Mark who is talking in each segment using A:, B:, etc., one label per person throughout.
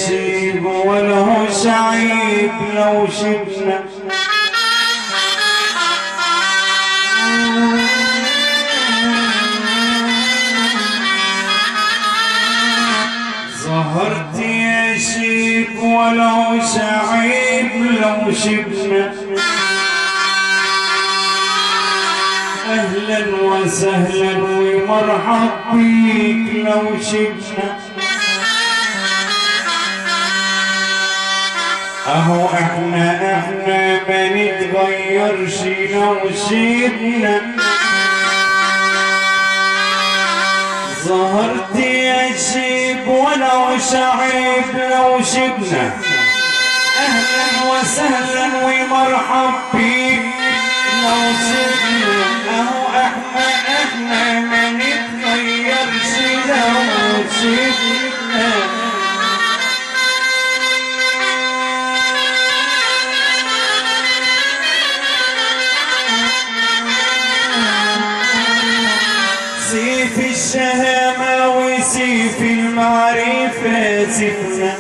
A: يشيب وله شعيب لو شفنا ظهرت يا شيب ولو شعيب لو شفنا اهلا وسهلا ومرحب بيك لو شفنا اهو احنا احنا ما نتغيرش لو شفنا ظهرت يا شيب ولو شعيب لو شبنا اهلا وسهلا ومرحب بيك لو شبنا اهو احنا احنا ما نتغيرش لو شبنا سيف الشهامة وسيف المعرفة سيفنا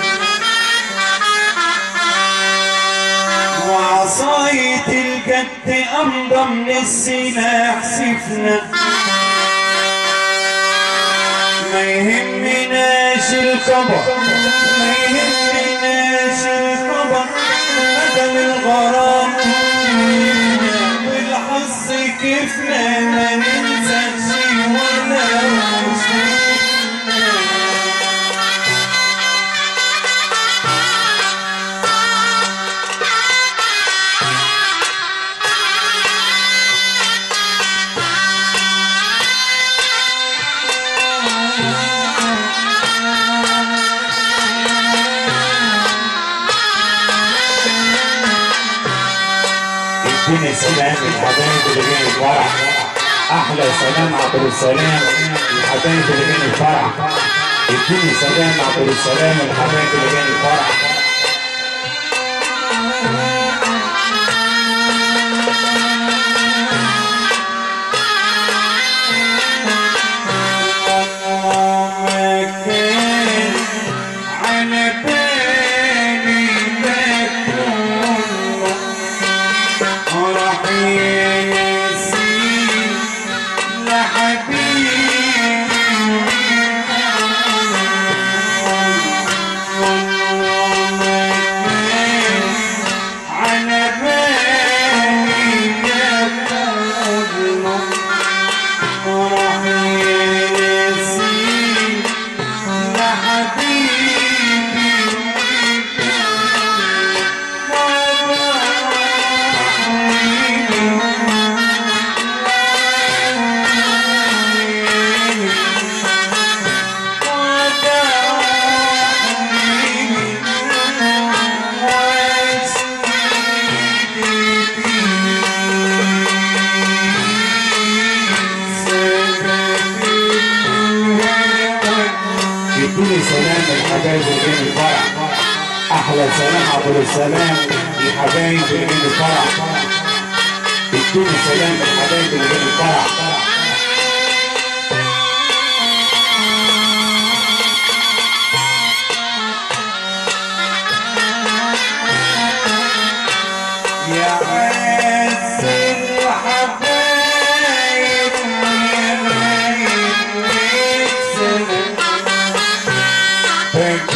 A: وعصاية الجد أمضى من السلاح سيفنا ما يهمناش الخبر ما يهمناش الخبر مدام الغرام والحظ كيفنا ما ننساش ولا وشفنا
B: اديني سلام الحبايب اللي جاي الفرح احلى سلام عبد السلام الحبايب اللي جاي الفرح اديني سلام عبد السلام الحبايب اللي جاي الفرح
A: مكان على بالي تكون راح ينسي لحبيبي على بالي تكون راح ينسي لحبيبي
B: اديني سلام الحبايب اللي جاي الفرح احلى سلام عبد السلام الحبايب اللي جاي الفرح اديني سلام الحبايب اللي جاي الفرح
A: يا عز الحبايب يا غايب ويكسر فكانت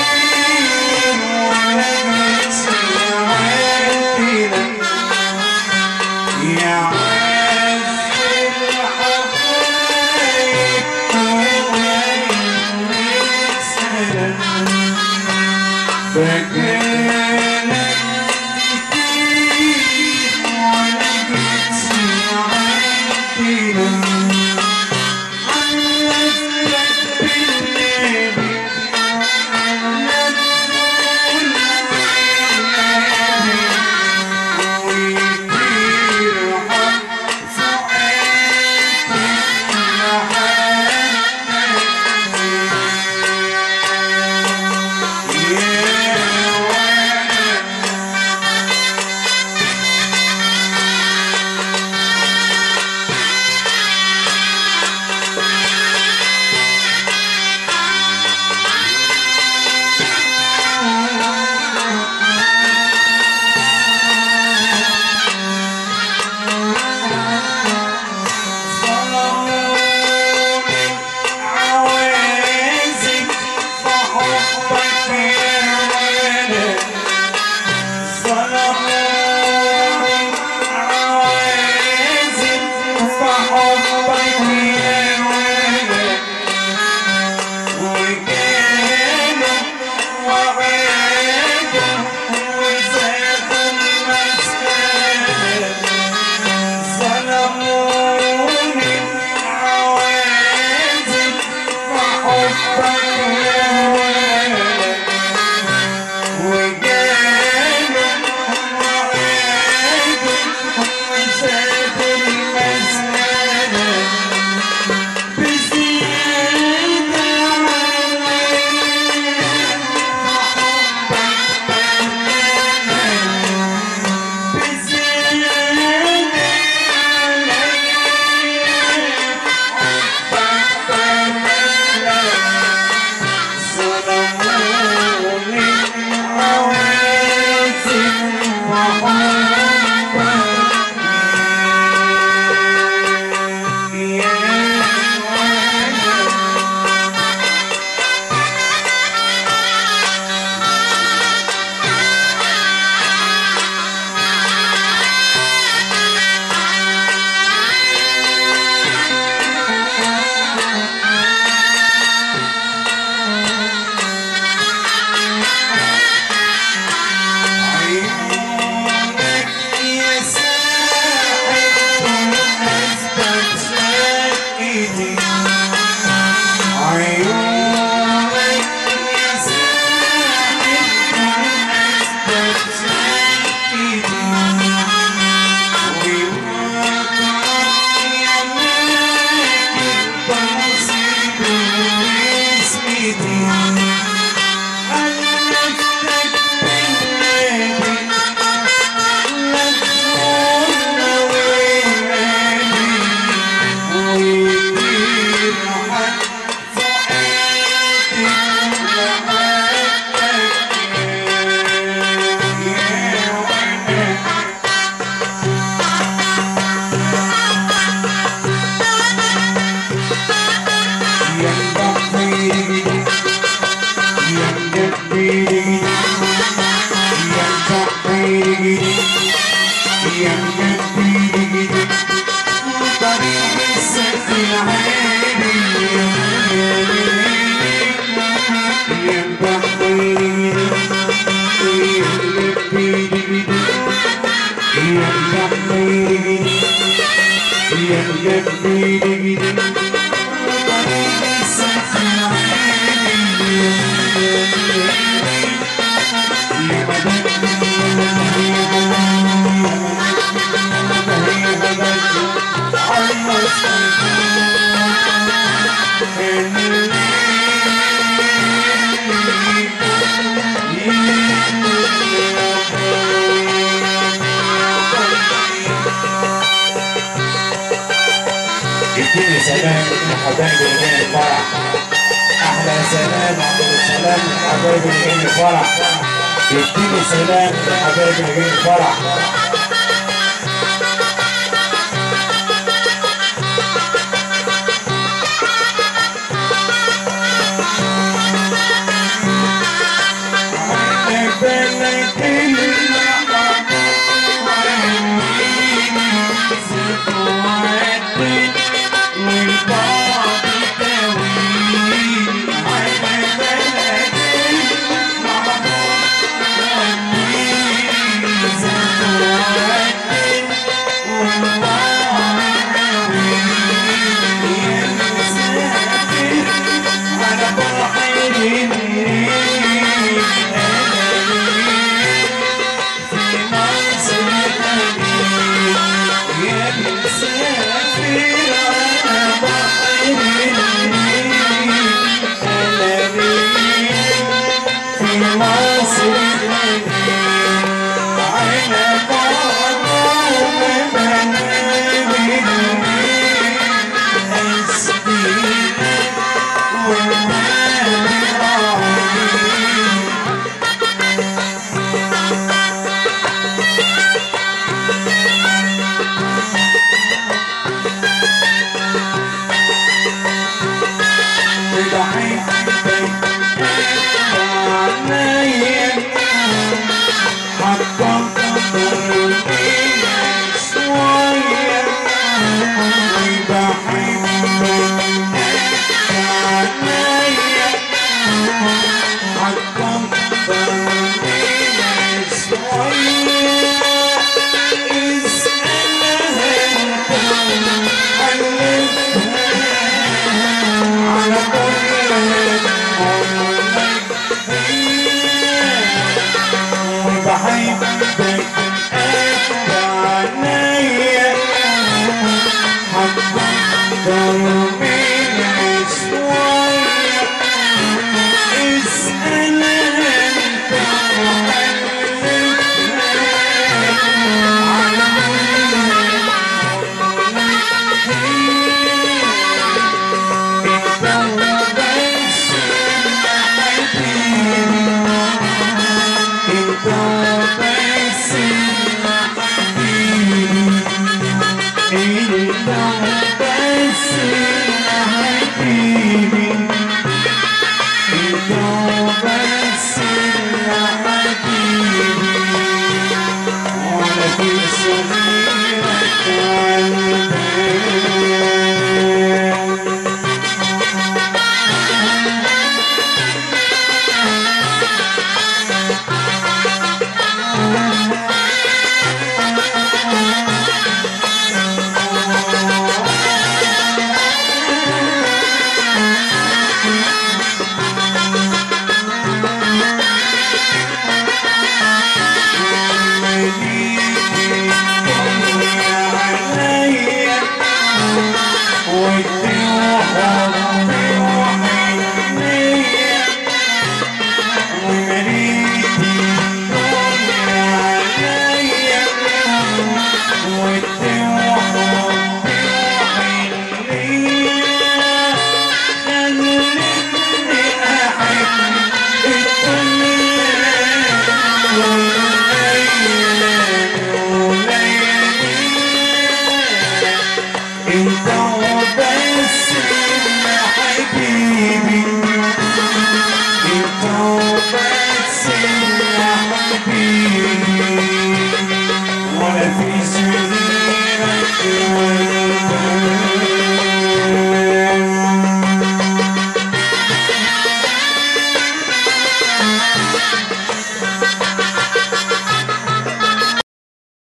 A: كتير ولا مش عندنا يا مجددي طريق السد العالي يا مبحري يا مجددي يا مبحري يا مجددي طريق السد العالي يا
B: اديني سلام لحبايبي اللي جاي الفرح احلى سلام عبد السلام لحبايبي اللي جاي الفرح اديني سلام لحبايبي اللي جاي الفرح
A: Thank فيش غيرك يا